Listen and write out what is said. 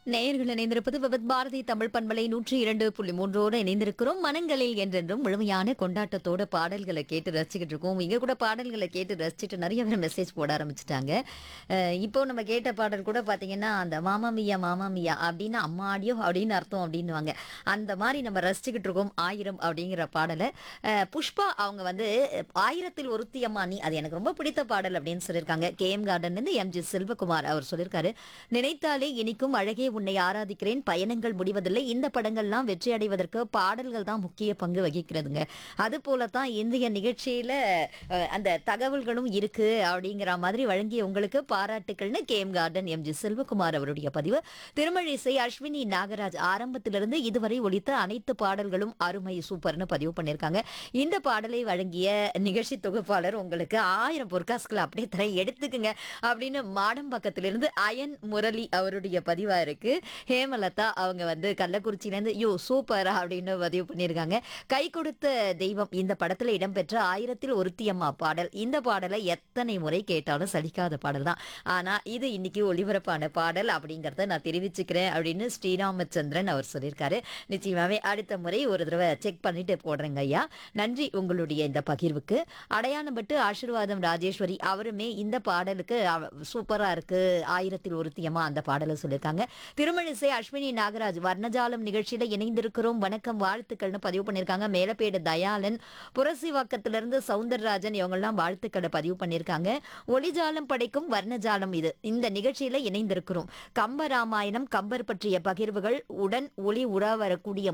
நேயர்கள் இணைந்திருப்பது விபத் பாரதி தமிழ் பண்பலை நூற்றி இரண்டு புள்ளி மூன்றோடு இணைந்திருக்கிறோம் மனங்களில் என்றென்றும் முழுமையான கொண்டாட்டத்தோட பாடல்களை கேட்டு ரசிச்சுக்கிட்டு இருக்கோம் இங்க கூட பாடல்களை கேட்டு ரசிச்சுட்டு நிறைய பேர் மெசேஜ் போட ஆரம்பிச்சிட்டாங்க அஹ் இப்போ நம்ம கேட்ட பாடல் கூட பாத்தீங்கன்னா அந்த மாமா மியா மாமா மியா அப்படின்னு அம்மாடியோ அப்படின்னு அர்த்தம் அப்படின்னுவாங்க அந்த மாதிரி நம்ம ரசிச்சுக்கிட்டு இருக்கோம் ஆயிரம் அப்படிங்கிற பாடலை அஹ் புஷ்பா அவங்க வந்து ஆயிரத்தில் ஒருத்தி அம்மா நீ அது எனக்கு ரொம்ப பிடித்த பாடல் அப்படின்னு சொல்லியிருக்காங்க கே எம் கார்டன் இருந்து எம் ஜி செல்வகுமார் அவர் சொல்லியிருக்காரு நினைத்தாலே இனிக்கும் அழகே உன்னை ஆராதிக்கிறேன் பயணங்கள் முடிவதில்லை இந்த படங்கள்லாம் வெற்றி அடைவதற்கு பாடல்கள் தான் முக்கிய பங்கு வகிக்கிறதுங்க அது போலத்தான் இந்திய நிகழ்ச்சியில அஹ், அந்த தகவல்களும் இருக்கு அப்படிங்கிற மாதிரி வழங்கிய உங்களுக்கு பாராட்டுக்கள்னு K M garden M G Selvakumar அவருடைய பதிவு திருமழிசை அஸ்வினி நாகராஜ் ஆரம்பத்திலிருந்து இதுவரை ஒலித்த அனைத்து பாடல்களும் அருமை சூப்பர்னு பதிவு பண்ணியிருக்காங்க இந்த பாடலை வழங்கிய நிகழ்ச்சி தொகுப்பாளர் உங்களுக்கு ஆயிரம் பொற்காசுகளை அப்படியே தர எடுத்துக்குங்க அப்படின்னு மாடம்பாக்கத்திலிருந்து அயன் முரளி அவருடைய பதிவா இருக்கு ஹேமலதா அவங்க வந்து கள்ளக்குறிச்சியிலேருந்து யோ சூப்பரா அப்படின்னு பதிவு பண்ணியிருக்காங்க கை கொடுத்த தெய்வம் இந்த படத்துல இடம்பெற்ற ஆயிரத்தில் ஒருத்தி அம்மா பாடல் இந்த பாடலை எத்தனை முறை கேட்டாலும் சலிக்காத பாடல் தான் ஆனா இது இன்னைக்கு ஒளிபரப்பான பாடல் அப்படிங்கறத நான் தெரிவிச்சுக்கிறேன் அப்படின்னு ஸ்ரீராமச்சந்திரன் அவர் சொல்லியிருக்காரு நிச்சயமாவே அடுத்த முறை ஒரு தடவை செக் பண்ணிட்டு போடுறேங்க ஐயா நன்றி உங்களுடைய இந்த பகிர்வுக்கு அடையாளப்பட்டு ஆசீர்வாதம் ராஜேஸ்வரி அவருமே இந்த பாடலுக்கு அவ- சூப்பரா இருக்கு ஆயிரத்தில் ஒருத்தியமா அந்த பாடலை சொல்லியிருக்காங்க திருமழிசை அஸ்வினி நாகராஜ் வர்ணஜாலம் நிகழ்ச்சியில இணைந்திருக்கிறோம் வணக்கம் வாழ்த்துக்கள்னு பதிவு பண்ணியிருக்காங்க மேலப்பேடு தயாளன் புரசிவாக்கத்திலிருந்து சவுந்தரராஜன் இவங்கெல்லாம் வாழ்த்துக்களை பதிவு பண்ணியிருக்காங்க ஒளிஜாலம் படைக்கும் வர்ணஜாலம் இது இந்த நிகழ்ச்சியில இணைந்திருக்கிறோம் கம்ப ராமாயணம் கம்பர் பற்றிய பகிர்வுகள் உடன் ஒளி உறா வரக்கூடிய